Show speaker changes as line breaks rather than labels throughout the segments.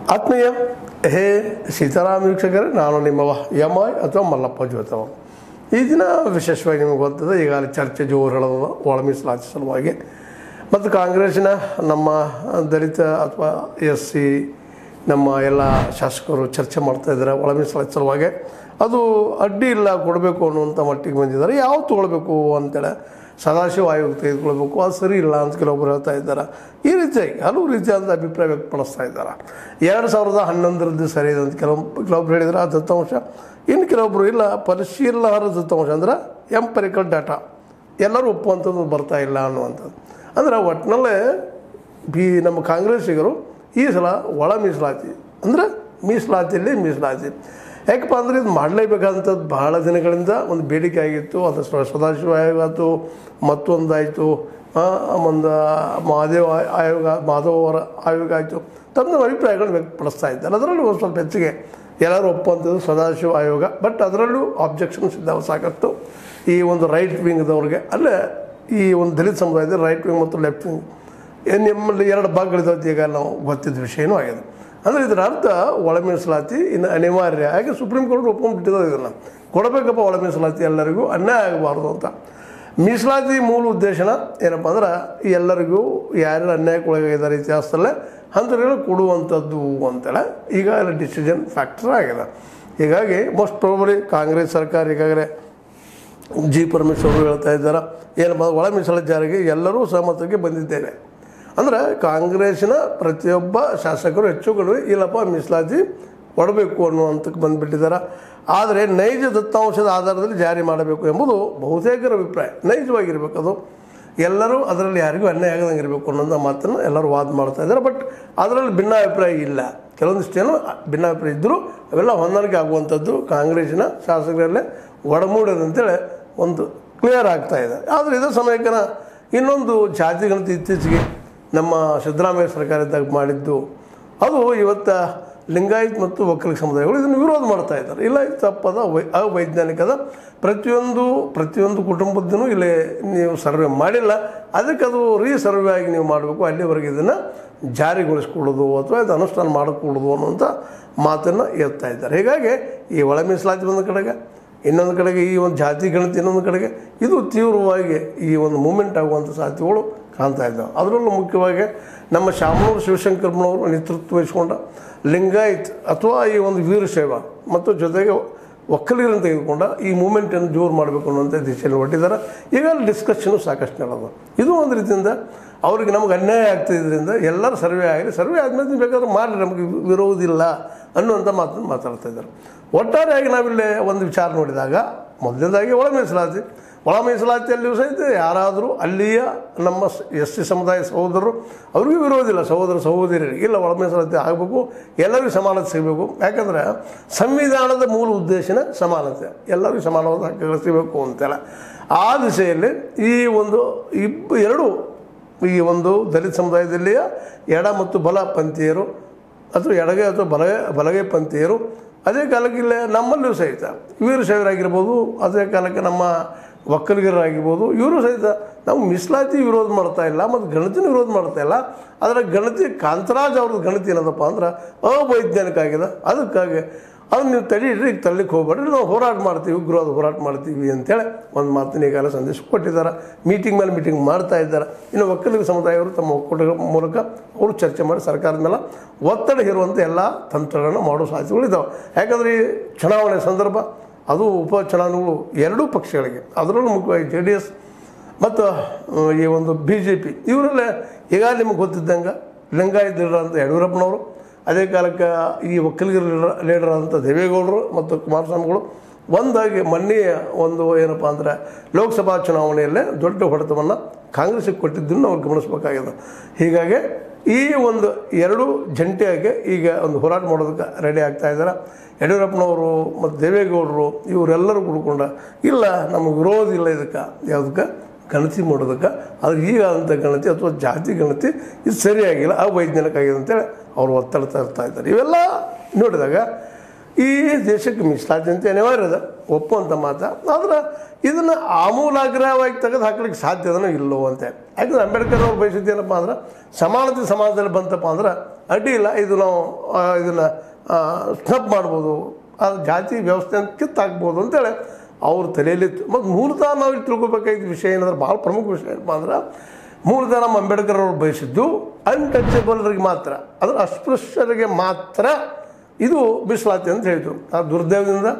ಆತ್ಮೀಯ ಹೇ ಸೀತಾರಾಮ ವೀಕ್ಷಕರೇ ನಾನು ನಿಮ್ಮವ ಎಮ್ ಐ ಅಥವಾ ಮಲ್ಲಪ್ಪ ಜ್ಯೋತವ ಈ ದಿನ ವಿಶೇಷವಾಗಿ ನಿಮಗೆ ಗೊತ್ತದೆ ಈಗಾಗಲೇ ಚರ್ಚೆ ಜೋರು ಹೇಳೋದು ಒಳ ಮೀಸಲಾತಿ ಸಲುವಾಗಿ ಮತ್ತು ಕಾಂಗ್ರೆಸ್ಸಿನ ನಮ್ಮ ದಲಿತ ಅಥವಾ ಎಸ್ ಸಿ ನಮ್ಮ ಎಲ್ಲ ಶಾಸಕರು ಚರ್ಚೆ ಮಾಡ್ತಾ ಇದ್ದಾರೆ ಒಳ ಮೀಸಲಾತಿ ಸಲುವಾಗಿ ಅದು ಅಡ್ಡಿ ಇಲ್ಲ ಕೊಡಬೇಕು ಅನ್ನುವಂಥ ಮಟ್ಟಿಗೆ ಬಂದಿದ್ದಾರೆ ಯಾವ ತೊಗೊಳ್ಬೇಕು ಅಂತೇಳಿ ಸದಾಶಿವ ಆಯೋಗ ತೆಗೆದುಕೊಳ್ಬೇಕು ಅದು ಸರಿ ಇಲ್ಲ ಅಂತ ಕೆಲವೊಬ್ಬರು ಹೇಳ್ತಾ ಇದ್ದಾರೆ ಈ ರೀತಿಯಾಗಿ ಹಲವು ರೀತಿಯಾದ ಅಭಿಪ್ರಾಯ ವ್ಯಕ್ತಪಡಿಸ್ತಾ ಇದ್ದಾರೆ ಎರಡು ಸಾವಿರದ ಹನ್ನೊಂದರದ್ದು ಸರಿ ಇದೆ ಅಂತ ಕೆಲವು ಕೆಲವೊಬ್ರು ಹೇಳಿದ್ರೆ ಆ ದತ್ತಾಂಶ ಇನ್ನು ಕೆಲವೊಬ್ಬರು ಇಲ್ಲ ಪರಿಶೀಲನಾರ್ಹ ದತ್ತಾಂಶ ಅಂದ್ರೆ ಎಂಪರಿಕಲ್ ಡಾಟಾ ಎಲ್ಲರೂ ಒಪ್ಪುವಂಥದ್ದು ಬರ್ತಾ ಇಲ್ಲ ಅನ್ನುವಂಥದ್ದು ಅಂದ್ರೆ ಒಟ್ಟಿನಲ್ಲೇ ಬಿ ನಮ್ಮ ಕಾಂಗ್ರೆಸ್ಸಿಗರು ಈ ಸಲ ಒಳ ಮೀಸಲಾತಿ ಅಂದರೆ ಮೀಸಲಾತಿಯಲ್ಲಿ ಮೀಸಲಾತಿ ಯಾಕಪ್ಪ ಅಂದರೆ ಇದು ಮಾಡಲೇಬೇಕಾದಂಥದ್ದು ಬಹಳ ದಿನಗಳಿಂದ ಒಂದು ಬೇಡಿಕೆ ಆಗಿತ್ತು ಅದು ಸ್ವ- ಸದಾಶಿವ ಆಯೋಗ ಆಯಿತು ಮತ್ತೊಂದಾಯಿತು ಒಂದು ಮಹಾದೇವ ಆಯೋಗ ಮಾಧವ ಅವರ ಆಯೋಗ ಆಯಿತು ತಮ್ಮ ಅಭಿಪ್ರಾಯಗಳನ್ನು ವ್ಯಕ್ತಪಡಿಸ್ತಾ ಇದ್ದಾರೆ ಅದರಲ್ಲೂ ಒಂದು ಸ್ವಲ್ಪ ಹೆಚ್ಚಿಗೆ ಎಲ್ಲರೂ ಒಪ್ಪುವಂಥದ್ದು ಸದಾಶಿವ ಆಯೋಗ ಬಟ್ ಅದರಲ್ಲೂ ಆಬ್ಜೆಕ್ಷನ್ಸ್ ಇದ್ದಾವೆ ಸಾಕಷ್ಟು ಈ ಒಂದು ರೈಟ್ ವಿಂಗ್ದವ್ರಿಗೆ ಅಲ್ಲೇ ಈ ಒಂದು ದಲಿತ ಸಮುದಾಯದ ರೈಟ್ ವಿಂಗ್ ಮತ್ತು ಲೆಫ್ಟ್ ವಿಂಗ್ ಏನು ನಿಮ್ಮಲ್ಲಿ ಎರಡು ಭಾಗಗಳಿದ್ದಾವೆ ಈಗ ನಾವು ಗೊತ್ತಿದ್ದ ವಿಷಯನೂ ಆಗಿದೆ ಅಂದರೆ ಇದರ ಅರ್ಥ ಒಳ ಮೀಸಲಾತಿ ಇನ್ನು ಅನಿವಾರ್ಯ ಹಾಗೆ ಸುಪ್ರೀಂ ಕೋರ್ಟ್ ಒಪ್ಕೊಂಡ್ಬಿಟ್ಟಿದ್ದಾರೆ ಇದನ್ನು ಕೊಡಬೇಕಪ್ಪ ಒಳ ಮೀಸಲಾತಿ ಎಲ್ಲರಿಗೂ ಅನ್ಯಾಯ ಆಗಬಾರ್ದು ಅಂತ ಮೀಸಲಾತಿ ಮೂಲ ಉದ್ದೇಶನ ಏನಪ್ಪ ಅಂದ್ರೆ ಎಲ್ಲರಿಗೂ ಯಾರು ಅನ್ಯಾಯಕ್ಕೆ ಒಳಗಾಗಿದ್ದಾರೆ ಇತಿಹಾಸದಲ್ಲೇ ಅಂಥವ್ರಿಗೆಲ್ಲ ಕೊಡುವಂಥದ್ದು ಅಂತೇಳಿ ಈಗ ಎಲ್ಲ ಡಿಸಿಷನ್ ಫ್ಯಾಕ್ಟರ್ ಆಗಿದೆ ಹೀಗಾಗಿ ಮೋಸ್ಟ್ ಪ್ರಾಬಲಿ ಕಾಂಗ್ರೆಸ್ ಸರ್ಕಾರ ಈಗಾಗಲೇ ಜಿ ಪರಮೇಶ್ವರ್ ಅವರು ಹೇಳ್ತಾ ಇದ್ದಾರೆ ಏನಪ್ಪ ಒಳ ಮೀಸಲಾತಿ ಜಾರಿಗೆ ಎಲ್ಲರೂ ಸಹಮತಕ್ಕೆ ಬಂದಿದ್ದೇವೆ ಅಂದರೆ ಕಾಂಗ್ರೆಸ್ಸಿನ ಪ್ರತಿಯೊಬ್ಬ ಶಾಸಕರು ಹೆಚ್ಚು ಕಡಿಮೆ ಇಲ್ಲಪ್ಪ ಮೀಸಲಾತಿ ಕೊಡಬೇಕು ಅನ್ನುವಂಥಕ್ಕೆ ಬಂದುಬಿಟ್ಟಿದ್ದಾರೆ ಆದರೆ ನೈಜ ದತ್ತಾಂಶದ ಆಧಾರದಲ್ಲಿ ಜಾರಿ ಮಾಡಬೇಕು ಎಂಬುದು ಬಹುತೇಕರ ಅಭಿಪ್ರಾಯ ನೈಜವಾಗಿರಬೇಕು ಅದು ಎಲ್ಲರೂ ಅದರಲ್ಲಿ ಯಾರಿಗೂ ಅನ್ಯಾಯ ಆಗದಂಗೆ ಇರಬೇಕು ಅನ್ನೋಂಥ ಮಾತನ್ನು ಎಲ್ಲರೂ ವಾದ ಮಾಡ್ತಾ ಇದ್ದಾರೆ ಬಟ್ ಅದರಲ್ಲಿ ಭಿನ್ನಾಭಿಪ್ರಾಯ ಇಲ್ಲ ಕೆಲವೊಂದಿಷ್ಟೇನು ಭಿನ್ನಾಭಿಪ್ರಾಯ ಇದ್ದರೂ ಅವೆಲ್ಲ ಹೊಂದಾಣಿಕೆ ಆಗುವಂಥದ್ದು ಕಾಂಗ್ರೆಸ್ಸಿನ ಶಾಸಕರಲ್ಲೇ ಒಡಮೂಡದಂತೇಳಿ ಒಂದು ಕ್ಲಿಯರ್ ಆಗ್ತಾ ಇದೆ ಆದರೆ ಇದೇ ಸಮಯಕ್ಕೆ ಇನ್ನೊಂದು ಜಾತಿ ಗಣತಿ ಇತ್ತೀಚೆಗೆ ನಮ್ಮ ಸಿದ್ದರಾಮಯ್ಯ ಸರ್ಕಾರ ಇದ್ದಾಗ ಮಾಡಿದ್ದು ಅದು ಇವತ್ತು ಲಿಂಗಾಯತ್ ಮತ್ತು ಒಕ್ಕಲಿಗ ಸಮುದಾಯಗಳು ಇದನ್ನು ವಿರೋಧ ಮಾಡ್ತಾ ಇದ್ದಾರೆ ಇಲ್ಲ ಇದು ತಪ್ಪದ ವೈ ಅವೈಜ್ಞಾನಿಕದ ಪ್ರತಿಯೊಂದು ಪ್ರತಿಯೊಂದು ಕುಟುಂಬದ್ದೂ ಇಲ್ಲಿ ನೀವು ಸರ್ವೆ ಮಾಡಿಲ್ಲ ಅದಕ್ಕೆ ಅದು ರೀಸರ್ವೆ ಆಗಿ ನೀವು ಮಾಡಬೇಕು ಅಲ್ಲಿವರೆಗೆ ಇದನ್ನು ಜಾರಿಗೊಳಿಸ್ಕೊಳ್ಳೋದು ಅಥವಾ ಇದು ಅನುಷ್ಠಾನ ಮಾಡಿಕೊಳ್ಳೋದು ಅನ್ನುವಂಥ ಮಾತನ್ನು ಎತ್ತಾ ಇದ್ದಾರೆ ಹೀಗಾಗಿ ಈ ಒಳ ಮೀಸಲಾತಿ ಒಂದು ಕಡೆಗೆ ಇನ್ನೊಂದು ಕಡೆಗೆ ಈ ಒಂದು ಜಾತಿ ಗಣತಿ ಇನ್ನೊಂದು ಕಡೆಗೆ ಇದು ತೀವ್ರವಾಗಿ ಈ ಒಂದು ಮೂಮೆಂಟ್ ಆಗುವಂಥ ಸಾಧ್ಯತೆಗಳು ಕಾಣ್ತಾ ಇದ್ದಾವೆ ಅದರಲ್ಲೂ ಮುಖ್ಯವಾಗಿ ನಮ್ಮ ಶಾಮನೂರು ಶಿವಶಂಕರಪ್ಪನವರು ನೇತೃತ್ವ ವಹಿಸ್ಕೊಂಡ ಲಿಂಗಾಯತ್ ಅಥವಾ ಈ ಒಂದು ವೀರಶೈವ ಮತ್ತು ಜೊತೆಗೆ ಒಕ್ಕಲಿಗರನ್ನು ತೆಗೆದುಕೊಂಡ ಈ ಮೂಮೆಂಟನ್ನು ಜೋರು ಮಾಡಬೇಕು ಅನ್ನುವಂಥ ದಿಶೆಯಲ್ಲಿ ಹೊರಟಿದ್ದಾರೆ ಈಗ ಅಲ್ಲಿ ಡಿಸ್ಕಷನು ಸಾಕಷ್ಟು ನಡೆದು ಇದು ಒಂದು ರೀತಿಯಿಂದ ಅವ್ರಿಗೆ ನಮ್ಗೆ ಅನ್ಯಾಯ ಆಗ್ತಿದ್ದರಿಂದ ಎಲ್ಲರೂ ಸರ್ವೆ ಆಗಲಿ ಸರ್ವೆ ಆದಮೇಲೆ ನೀವು ಬೇಕಾದ್ರೆ ಮಾಡಲಿ ನಮಗೆ ವಿರೋಧಿಲ್ಲ ಅನ್ನುವಂಥ ಮಾತನ್ನು ಮಾತಾಡ್ತಾ ಇದ್ದಾರೆ ಒಟ್ಟಾರೆಯಾಗಿ ನಾವಿಲ್ಲಿ ಒಂದು ವಿಚಾರ ನೋಡಿದಾಗ ಮೊದಲನೇದಾಗಿ ಒಳ ಮೀಸಲಾತಿ ಒಳ ಮೀಸಲಾತಿಯಲ್ಲಿಯೂ ಸಹಿತ ಯಾರಾದರೂ ಅಲ್ಲಿಯ ನಮ್ಮ ಎಸ್ ಸಿ ಸಮುದಾಯ ಸಹೋದರರು ಅವ್ರಿಗೂ ವಿರೋಧಿಲ್ಲ ಸಹೋದರ ಸಹೋದರಿಯರಿಗೆ ಇಲ್ಲ ಒಳ ಮೀಸಲಾತಿ ಆಗಬೇಕು ಎಲ್ಲರಿಗೂ ಸಮಾನತೆ ಸಿಗಬೇಕು ಯಾಕಂದರೆ ಸಂವಿಧಾನದ ಮೂಲ ಉದ್ದೇಶನ ಸಮಾನತೆ ಎಲ್ಲರಿಗೂ ಸಮಾನವಾದ ಹಕ್ಕುಗಳು ಸಿಗಬೇಕು ಅಂತೆಲ್ಲ ಆ ದಿಶೆಯಲ್ಲಿ ಈ ಒಂದು ಇಬ್ಬ ಎರಡು ಈ ಒಂದು ದಲಿತ ಸಮುದಾಯದಲ್ಲಿಯ ಎಡ ಮತ್ತು ಬಲ ಪಂಥೀಯರು ಅಥವಾ ಎಡಗೈ ಅಥವಾ ಬಲಗೈ ಬಲಗೈ ಪಂಥೀಯರು ಅದೇ ಕಾಲಕ್ಕೆ ಇಲ್ಲೇ ನಮ್ಮಲ್ಲೂ ಸಹಿತ ವೀರಶೈವರಾಗಿರ್ಬೋದು ಅದೇ ಕಾಲಕ್ಕೆ ನಮ್ಮ ಒಕ್ಕಲಿಗರಾಗಿರ್ಬೋದು ಇವರು ಸಹಿತ ನಾವು ಮೀಸಲಾತಿ ವಿರೋಧ ಮಾಡ್ತಾ ಇಲ್ಲ ಮತ್ತು ಗಣತಿನ ವಿರೋಧ ಮಾಡ್ತಾ ಇಲ್ಲ ಆದರೆ ಗಣತಿ ಕಾಂತರಾಜ್ ಅವ್ರದ್ದು ಗಣತಿ ಏನದಪ್ಪ ಅಂದ್ರೆ ಅವೈಜ್ಞಾನಿಕ ಆಗಿದೆ ಅದಕ್ಕಾಗಿ ಅದನ್ನ ನೀವು ತಡೀರಿ ಈಗ ತಳ್ಳಿಕ್ಕೆ ಹೋಗ್ಬೇಡ್ರಿ ನಾವು ಹೋರಾಟ ಮಾಡ್ತೀವಿ ಉಗ್ರವಾದ ಹೋರಾಟ ಮಾಡ್ತೀವಿ ಅಂತೇಳಿ ಒಂದು ಮಾತಿನ ಈಗಾಗಲೇ ಸಂದೇಶ ಕೊಟ್ಟಿದ್ದಾರೆ ಮೀಟಿಂಗ್ ಮೇಲೆ ಮೀಟಿಂಗ್ ಮಾಡ್ತಾ ಇದ್ದಾರೆ ಇನ್ನು ಒಕ್ಕಲಿಗ ಸಮುದಾಯವರು ತಮ್ಮ ಒಕ್ಕೂಟಗಳ ಮೂಲಕ ಅವರು ಚರ್ಚೆ ಮಾಡಿ ಸರ್ಕಾರದ ಮೇಲೆ ಒತ್ತಡ ಹೇರುವಂಥ ಎಲ್ಲ ತಂತ್ರಗಳನ್ನು ಮಾಡೋ ಸಾಧ್ಯತೆಗಳಿದ್ದಾವೆ ಯಾಕಂದರೆ ಈ ಚುನಾವಣೆ ಸಂದರ್ಭ ಅದು ಉಪ ಚುನಾವಣೆಗಳು ಎರಡೂ ಪಕ್ಷಗಳಿಗೆ ಅದರಲ್ಲೂ ಮುಖ್ಯವಾಗಿ ಜೆ ಡಿ ಎಸ್ ಮತ್ತು ಆ, ಈ ಒಂದು ಬಿ ಜೆ ಪಿ ಇವರಲ್ಲೇ ಈಗಾಗಲೇ ನಿಮಗೆ ಗೊತ್ತಿದ್ದಂಗೆ ಲಿಂಗಾಯತ್ ಲೀಡರ್ ಅಂತ ಯಡಿಯೂರಪ್ಪನವರು ಅದೇ ಕಾಲಕ್ಕೆ ಈ ಒಕ್ಕಲಿಗರ ಲೀಡರ್ ಲೀಡರ್ ಅಂತ ದೇವೇಗೌಡರು ಮತ್ತು ಕುಮಾರಸ್ವಾಮಿಗಳು ಒಂದಾಗಿ ಮೊನ್ನೆಯ ಒಂದು ಏನಪ್ಪ ಅಂದರೆ ಲೋಕಸಭಾ ಚುನಾವಣೆಯಲ್ಲೇ ದೊಡ್ಡ ಹೊಡೆತವನ್ನು ಕಾಂಗ್ರೆಸ್ಸಿಗೆ ಕೊಟ್ಟಿದ್ದನ್ನು ಅವ್ರು ಗಮನಿಸಬೇಕಾಗಿದೆ ಹೀಗಾಗಿ ಈ ಒಂದು ಎರಡು ಜಂಟಿಯಾಗಿ ಈಗ ಒಂದು ಹೋರಾಟ ಮಾಡೋದಕ್ಕೆ ರೆಡಿ ಆಗ್ತಾ ಇದ್ದಾರೆ ಯಡಿಯೂರಪ್ಪನವರು ಮತ್ತು ದೇವೇಗೌಡರು ಇವರೆಲ್ಲರೂ ಕುಡ್ಕೊಂಡ ಇಲ್ಲ ನಮಗೆ ವಿರೋಧ ಇಲ್ಲ ಇದಕ್ಕೆ ಯಾವುದಕ್ಕೆ ಗಣತಿ ಮಾಡೋದಕ್ಕೆ ಆದ್ರೆ ಈಗ ಆದಂಥ ಗಣತಿ ಅಥವಾ ಜಾತಿ ಗಣತಿ ಇದು ಸರಿಯಾಗಿಲ್ಲ ಅವೈಜ್ಞಾನಿಕ ಆಗಿದೆ ಅಂತೇಳಿ ಅವರು ಒತ್ತಡ ತರ್ತಾ ಇದ್ದಾರೆ ಇವೆಲ್ಲ ನೋಡಿದಾಗ ಈ ದೇಶಕ್ಕೆ ಮೀಸಲಾತಿ ಅಂತ ಅನಿವಾರ್ಯ ಅದ ಒಪ್ಪುವಂಥ ಮಾತ ಆದ್ರೆ ಇದನ್ನು ಆಮೂಲಾಗ್ರಹವಾಗಿ ತೆಗೆದು ಹಾಕ್ಲಿಕ್ಕೆ ಸಾಧ್ಯ ಅದನ್ನು ಇಲ್ಲೋ ಅಂತ ಯಾಕಂದ್ರೆ ಅಂಬೇಡ್ಕರ್ ಅವ್ರು ಬಯಸಿದ್ದೇನಪ್ಪ ಅಂದ್ರೆ ಸಮಾನತೆ ಸಮಾಜದಲ್ಲಿ ಬಂತಪ್ಪ ಅಂದ್ರೆ ಅಡ್ಡಿ ಇಲ್ಲ ಇದು ನಾವು ಆ, ಇದನ್ನು ಸ್ಟಪ್ ಮಾಡ್ಬೋದು ಅದು ಜಾತಿ ವ್ಯವಸ್ಥೆ ಅಂತ ಕಿತ್ತಾಕ್ಬೋದು ಅಂತೇಳಿ ಅವ್ರ ತಲೆಯಲ್ಲಿ ಮತ್ತು ಮೂಲತಃ ನಾವು ಇಲ್ಲಿ ತಿಳ್ಕೊಬೇಕಾಗಿದ್ದ ವಿಷಯ ಏನಂದ್ರೆ ಭಾಳ ಪ್ರಮುಖ ವಿಷಯ ಏನಪ್ಪ ಅಂದ್ರೆ ಮೂಲತಃ ನಮ್ಮ ಅಂಬೇಡ್ಕರ್ ಅವರು ಬಯಸಿದ್ದು ಅನ್ಟಚಬಲ್ರಿಗೆ ಮಾತ್ರ ಅಂದ್ರೆ ಅಸ್ಪೃಶ್ಯರಿಗೆ ಮಾತ್ರ ಇದು ಮೀಸಲಾತಿ ಅಂತ ಹೇಳಿದರು ಆ ದುರ್ದೈವದಿಂದ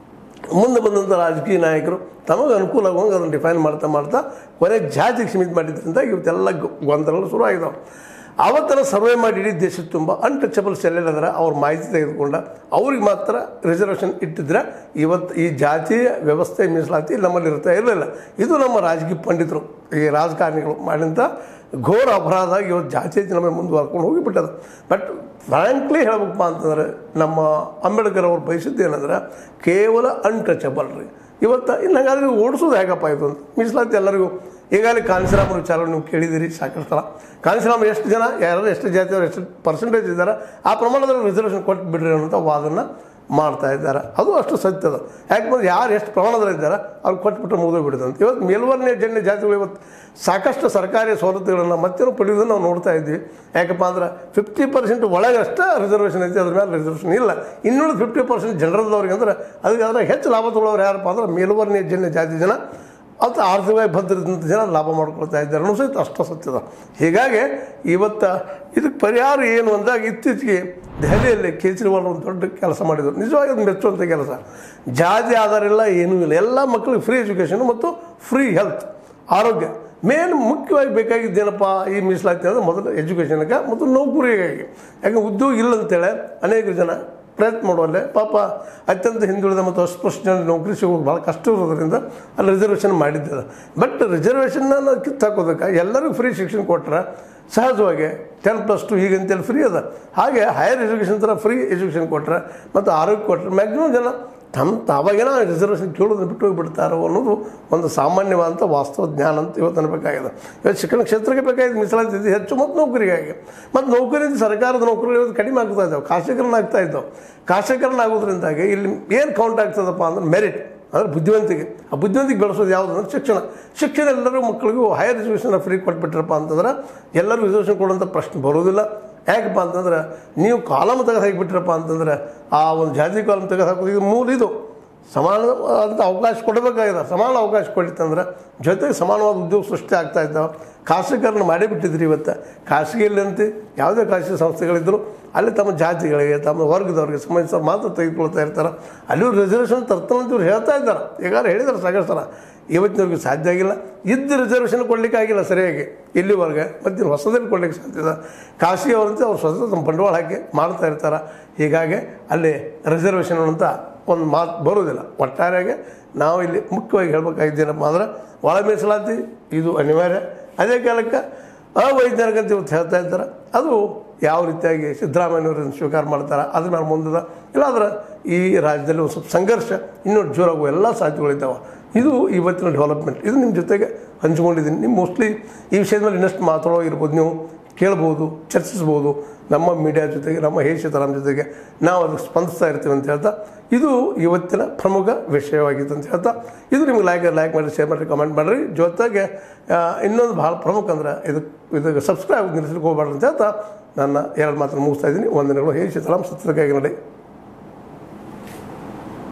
ಮುಂದೆ ಬಂದಂಥ ರಾಜಕೀಯ ನಾಯಕರು ತಮಗೆ ಅನುಕೂಲ ಆಗುವಂಗೆ ಅದನ್ನು ಡಿಫೈನ್ ಮಾಡ್ತಾ ಮಾಡ್ತಾ ಕೊನೆ ಜಾತಿಗೆ ಸೀಮಿತ ಮಾಡಿದ್ರಿಂದ ಇವತ್ತೆಲ್ಲ ಗ- ಗೊಂದಲಗಳು ಶುರು ಆಗಿದಾವೆ ಅವತ್ತರ ಸರ್ವೆ ಮಾಡಿ ಇಡೀ ದೇಶದ ತುಂಬ ಅನ್ಟಚಬಲ್ಸ್ ಎಲ್ಲೆಲ್ಲದ್ರೆ ಅವ್ರ ಮಾಹಿತಿ ತೆಗೆದುಕೊಂಡ ಅವ್ರಿಗೆ ಮಾತ್ರ ರಿಸರ್ವೇಷನ್ ಇಟ್ಟಿದ್ರೆ ಇವತ್ತು ಈ ಜಾತಿಯ ವ್ಯವಸ್ಥೆ ಮೀಸಲಾತಿ ನಮ್ಮಲ್ಲಿ ಇರ್ತಾ ಇರಲಿಲ್ಲ ಇದು ನಮ್ಮ ರಾಜಕೀಯ ಪಂಡಿತರು ಈ ರಾಜಕಾರಣಿಗಳು ಮಾಡಿದಂಥ ಘೋರ ಅಪರಾಧ ಇವತ್ತು ಜಾತಿ ನಮ್ಮ ಮುಂದುವರ್ಕೊಂಡು ಹೋಗಿಬಿಟ್ಟದ ಬಟ್ ಫ್ರಾಂಕ್ಲಿ ಹೇಳ್ಬೇಕಪ್ಪ ಅಂತಂದ್ರೆ ನಮ್ಮ ಅಂಬೇಡ್ಕರ್ ಅವ್ರು ಬಯಸಿದ್ದು ಏನಂದ್ರೆ ಕೇವಲ ಅನ್ಟಚಬಲ್ ರೀ ಇವತ್ತು ಇನ್ನು ಹಾಗಾದ್ರೆ ಓಡಿಸೋದು ಹೇಗಪ್ಪ ಇದು ಅಂತ ಮೀಸಲಾತಿ ಎಲ್ಲರಿಗೂ ಈಗಾಗಲೇ ಕಾನ್ಸಿರಾಮರ ವಿಚಾರ ನೀವು ಕೇಳಿದಿರಿ ಸಾಕಷ್ಟು ಸಲ ಕಾನ್ಸಿರಾಮ ಎಷ್ಟು ಜನ ಯಾರು ಎಷ್ಟು ಜಾತಿಯವರು ಎಷ್ಟು ಪರ್ಸೆಂಟೇಜ್ ಇದ್ದಾರೆ ಆ ಪ್ರಮಾಣದಲ್ಲಿ ರಿಸರ್ವೇಷನ್ ಕೊಟ್ಟು ಬಿಡ್ರಿ ಅನ್ನೋಂಥ ವಾದನ ಮಾಡ್ತಾ ಇದ್ದಾರೆ ಅದು ಅಷ್ಟು ಸತ್ಯದ ಯಾಕಂದ್ರೆ ಯಾರು ಎಷ್ಟು ಪ್ರಮಾಣದಲ್ಲಿ ಇದ್ದಾರೆ ಅವ್ರು ಕೊಟ್ಬಿಟ್ರೆ ಮುಗಿದು ಬಿಡುತ್ತಂತ ಇವತ್ತು ಮೇಲ್ವರ್ಣೀಯ ಜನ್ಯ ಜಾತಿಗಳು ಇವತ್ತು ಸಾಕಷ್ಟು ಸರ್ಕಾರಿ ಸವಲತ್ತುಗಳನ್ನು ಮತ್ತೇನು ಪಡೆಯೋದನ್ನು ನಾವು ನೋಡ್ತಾ ಇದ್ವಿ ಯಾಕಪ್ಪ ಅಂದ್ರೆ ಫಿಫ್ಟಿ ಪರ್ಸೆಂಟ್ ಒಳಗಷ್ಟೇ ರಿಸರ್ವೇಷನ್ ಐತಿ ಅದ್ರ ಮೇಲೆ ರಿಸರ್ವೇಷನ್ ಇಲ್ಲ ಇನ್ನುಳಿದ ಫಿಫ್ಟಿ ಪರ್ಸೆಂಟ್ ಜನರದವ್ರಿಗೆ ಅಂದ್ರೆ ಅದಕ್ಕೆ ಅದ್ರ ಹೆಚ್ಚು ಲಾಭ ತೊಗೊಳ್ಳೋರು ಯಾರಪ್ಪ ಅಂದ್ರೆ ಮೇಲ್ವರ್ಣೀಯ ಜನ್ಯ ಜಾತಿ ಜನ ಅದು ಆರ್ಥಿಕವಾಗಿ ಭದ್ರದಂಥ ಜನ ಲಾಭ ಮಾಡ್ಕೊಳ್ತಾ ಇದ್ದಾರೆ ಅನ್ನೋ ಸಹಿತ ಅಷ್ಟು ಸತ್ಯದ ಹೀಗಾಗಿ ಇವತ್ತು ಇದಕ್ಕೆ ಪರಿಹಾರ ಏನು ಅಂದಾಗ ಇತ್ತೀಚೆಗೆ ದೆಹಲಿಯಲ್ಲಿ ಕೇಜ್ರಿವಾಲ್ ಒಂದು ದೊಡ್ಡ ಕೆಲಸ ಮಾಡಿದರು ನಿಜವಾಗಿ ಅದು ಮೆಚ್ಚುವಂಥ ಕೆಲಸ ಜಾತಿ ಆಧಾರ ಇಲ್ಲ ಏನೂ ಇಲ್ಲ ಎಲ್ಲ ಮಕ್ಕಳಿಗೆ ಫ್ರೀ ಎಜುಕೇಷನ್ ಮತ್ತು ಫ್ರೀ ಹೆಲ್ತ್ ಆರೋಗ್ಯ ಮೇನ್ ಮುಖ್ಯವಾಗಿ ಬೇಕಾಗಿದ್ದೇನಪ್ಪ ಈ ಮೀಸಲಾತಿ ಅಂದರೆ ಮೊದಲು ಎಜುಕೇಷನ್ಗೆ ಮತ್ತು ನೌಕರಿಗಾಗಿ ಯಾಕಂದ್ರೆ ಉದ್ಯೋಗ ಇಲ್ಲ ಅಂತೇಳಿ ಅನೇಕ ಜನ ಪ್ರಯತ್ನ ಮಾಡುವಲ್ಲೇ ಪಾಪ ಅತ್ಯಂತ ಹಿಂದುಳಿದ ಮತ್ತು ಅಸ್ಪೃಶ್ಯ ಜನ ನೌಕರಿ ಸಿಗೋದು ಭಾಳ ಕಷ್ಟ ಇರೋದ್ರಿಂದ ಅಲ್ಲಿ ರಿಸರ್ವೇಷನ್ ಮಾಡಿದ್ದೆ ಬಟ್ ರಿಸರ್ವೇಷನ್ನ ಕಿತ್ತಾಕೋದಕ್ಕೆ ಎಲ್ಲರಿಗೂ ಫ್ರೀ ಶಿಕ್ಷಣ ಕೊಟ್ಟರೆ ಸಹಜವಾಗಿ ಟೆನ್ ಪ್ಲಸ್ ಟು ಈಗಂತೇಳಿ ಫ್ರೀ ಅದ ಹಾಗೆ ಹೈಯರ್ ಎಜುಕೇಷನ್ ಥರ ಫ್ರೀ ಎಜುಕೇಷನ್ ಕೊಟ್ಟರೆ ಮತ್ತು ಆರೋಗ್ಯ ಕೊಟ್ಟರೆ ಮ್ಯಾಕ್ಸಿಮಮ್ ಜನ ತಮ್ಮ ತಾವಾಗೇನ ರಿಸರ್ವೇಷನ್ ಕೇಳೋದನ್ನ ಬಿಟ್ಟು ಹೋಗಿಬಿಡ್ತಾರೋ ಅನ್ನೋದು ಒಂದು ಸಾಮಾನ್ಯವಾದಂಥ ವಾಸ್ತವ ಜ್ಞಾನ ಅಂತ ಇವತ್ತು ಅನ್ಬೇಕಾಗಿದೆ ಇವತ್ತು ಶಿಕ್ಷಣ ಕ್ಷೇತ್ರಕ್ಕೆ ಬೇಕಾಗಿದೆ ಮೀಸಲಾತಿ ಇದೆ ಹೆಚ್ಚು ಮತ್ತು ನೌಕರಿಗಾಗಿ ಮತ್ತು ನೌಕರಿಯಿಂದ ಸರ್ಕಾರದ ನೌಕರಿಗಳು ಇವತ್ತು ಕಡಿಮೆ ಆಗ್ತಾ ಇದ್ದಾವೆ ಖಾಸಗೀಕರಣ ಆಗ್ತಾ ಇದ್ದಾವೆ ಖಾಸಗೀಕರಣ ಆಗೋದ್ರಿಂದಾಗಿ ಇಲ್ಲಿ ಏನು ಕೌಂಟ್ ಆಗ್ತದಪ್ಪ ಅಂದ್ರೆ ಮೆರಿಟ್ ಅಂದರೆ ಬುದ್ಧಿವಂತಿಕೆ ಆ ಬುದ್ಧಿವಂತಿಕೆ ಬೆಳೆಸೋದು ಯಾವುದು ಅಂದ್ರೆ ಶಿಕ್ಷಣ ಶಿಕ್ಷಣ ಎಲ್ಲರಿಗೂ ಮಕ್ಕಳಿಗೂ ಹೈಯರ್ ಎಜುಕೇಷನ್ ಫ್ರೀ ಕೊಟ್ಬಿಟ್ರಪ್ಪ ಅಂತಂದ್ರೆ ಎಲ್ಲರೂ ರಿಸರ್ವೇಷನ್ ಕೊಡುವಂಥ ಪ್ರಶ್ನೆ ಬರೋದಿಲ್ಲ ಯಾಕಪ್ಪ ಅಂತಂದ್ರೆ ನೀವು ಕಾಲಮ್ ತೆಗೆದು ಹಾಕಿಬಿಟ್ರಪ್ಪ ಅಂತಂದ್ರೆ ಆ ಒಂದು ಜಾತಿ ಕಾಲಮ್ ತೆಗೆದು ಹಾಕೋದು ಇದು ಮೂಲ ಇದು ಸಮಾನವಾದಂಥ ಅವಕಾಶ ಕೊಡಬೇಕಾಗಿದೆ ಸಮಾನ ಅವಕಾಶ ಕೊಡಿತ್ತಂದ್ರೆ ಜೊತೆಗೆ ಸಮಾನವಾದ ಉದ್ಯೋಗ ಸೃಷ್ಟಿ ಆಗ್ತಾ ಇದ್ದಾವೆ ಖಾಸಗೀಕರಣ ಮಾಡಿಬಿಟ್ಟಿದ್ರಿ ಇವತ್ತು ಖಾಸಗಿಯಲ್ಲಂತೆ ಯಾವುದೇ ಖಾಸಗಿ ಸಂಸ್ಥೆಗಳಿದ್ದರು ಅಲ್ಲಿ ತಮ್ಮ ಜಾತಿಗಳಿಗೆ ತಮ್ಮ ವರ್ಗದವ್ರಿಗೆ ಸಂಬಂಧಿಸಿದ ಮಾತ್ರ ತೆಗೆದುಕೊಳ್ತಾ ಇರ್ತಾರೆ ಅಲ್ಲಿಯೂ ರಿಸರ್ವೇಷನ್ ತರ್ತಾನಂತ ಇವ್ರು ಹೇಳ್ತಾ ಇದ್ದಾರೆ ಈಗಾಗಲೇ ಹೇಳಿದ್ದಾರೆ ಸಾಕಷ್ಟು ಸಲ ಇವತ್ತಿನವ್ರಿಗೆ ಸಾಧ್ಯ ಆಗಿಲ್ಲ ಇದ್ದ ರಿಸರ್ವೇಷನ್ ಕೊಡಲಿಕ್ಕೆ ಆಗಿಲ್ಲ ಸರಿಯಾಗಿ ಇಲ್ಲಿವರೆಗೆ ಮತ್ತು ಇನ್ನು ಹೊಸದಲ್ಲಿ ಕೊಡಲಿಕ್ಕೆ ಸಾಧ್ಯ ಇದೆ ಖಾಸಗಿ ಅವರಂತೆ ಅವ್ರು ಸ್ವತಃ ತಮ್ಮ ಬಂಡವಾಳ ಹಾಕಿ ಮಾಡ್ತಾ ಇರ್ತಾರೆ ಹೀಗಾಗಿ ಅಲ್ಲಿ ರಿಸರ್ವೇಷನ್ ಅಂತ ಒಂದು ಮಾತು ಬರೋದಿಲ್ಲ ಒಟ್ಟಾರೆಯಾಗಿ ನಾವು ಇಲ್ಲಿ ಮುಖ್ಯವಾಗಿ ಹೇಳ್ಬೇಕಾಗಿದ್ದೇನಪ್ಪ ಅಂದ್ರೆ ಒಳ ಮೀಸಲಾತಿ ಇದು ಅನಿವಾರ್ಯ ಅದೇ ಕಾಲಕ್ಕೆ ಅವೈಜ್ಞಾನಿಕ ಅಂತ ಇವತ್ತು ಹೇಳ್ತಾ ಇದ್ದಾರೆ ಅದು ಯಾವ ರೀತಿಯಾಗಿ ಸಿದ್ದರಾಮಯ್ಯವ್ರನ್ನ ಸ್ವೀಕಾರ ಮಾಡ್ತಾರೆ ಅದ್ರ ಮೇಲೆ ಮುಂದದ ಇಲ್ಲಾಂದ್ರೆ ಈ ರಾಜ್ಯದಲ್ಲಿ ಒಂದು ಸ್ವಲ್ಪ ಸಂಘರ್ಷ ಇನ್ನೂ ಜೋರಾಗುವ ಎಲ್ಲ ಸಾಧ್ಯತೆಗಳಿದ್ದಾವೆ ಇದು ಇವತ್ತಿನ ಡೆವಲಪ್ಮೆಂಟ್ ಇದು ನಿಮ್ಮ ಜೊತೆಗೆ ಹಂಚ್ಕೊಂಡಿದ್ದೀನಿ ನೀವು ಮೋಸ್ಟ್ಲಿ ಈ ವಿಷಯದ ಮೇಲೆ ಇನ್ನಷ್ಟು ಮಾತಾಡೋ ಇರ್ಬೋದು ನೀವು ಕೇಳ್ಬೋದು ಚರ್ಚಿಸ್ಬೋದು ನಮ್ಮ ಮೀಡಿಯಾ ಜೊತೆಗೆ ನಮ್ಮ ಹೇ ಸೀತಾರಾಮ್ ಜೊತೆಗೆ ನಾವು ಅದಕ್ಕೆ ಸ್ಪಂದಿಸ್ತಾ ಇರ್ತೀವಿ ಅಂತ ಹೇಳ್ತಾ ಇದು ಇವತ್ತಿನ ಪ್ರಮುಖ ವಿಷಯವಾಗಿತ್ತು ಅಂತ ಹೇಳ್ತಾ ಇದು ನಿಮ್ಗೆ ಲೈಕ್ ಲೈಕ್ ಮಾಡಿ ಶೇರ್ ಮಾಡಿರಿ ಕಮೆಂಟ್ ಮಾಡಿರಿ ಜೊತೆಗೆ ಆ, ಇನ್ನೊಂದು ಭಾಳ ಪ್ರಮುಖ ಅಂದ್ರೆ ಇದಕ್ಕೆ ಇದಕ್ಕೆ ಸಬ್ಸ್ಕ್ರೈಬ್ ನಿಲ್ಲಿಸ್ಲಿಕ್ಕೆ ಹೋಗ್ಬಾರ್ದು ಅಂತ ಹೇಳ್ತಾ ನನ್ನ ಎರಡು ಮಾತ್ರ ಮುಗಿಸ್ತಾ ಇದ್ದೀನಿ ವಂದನೆಗಳು ಹೇ ಸೀತಾರಾಮ್ ಸತ್ಯಕ್ಕಾಗಿ ನೋಡಿ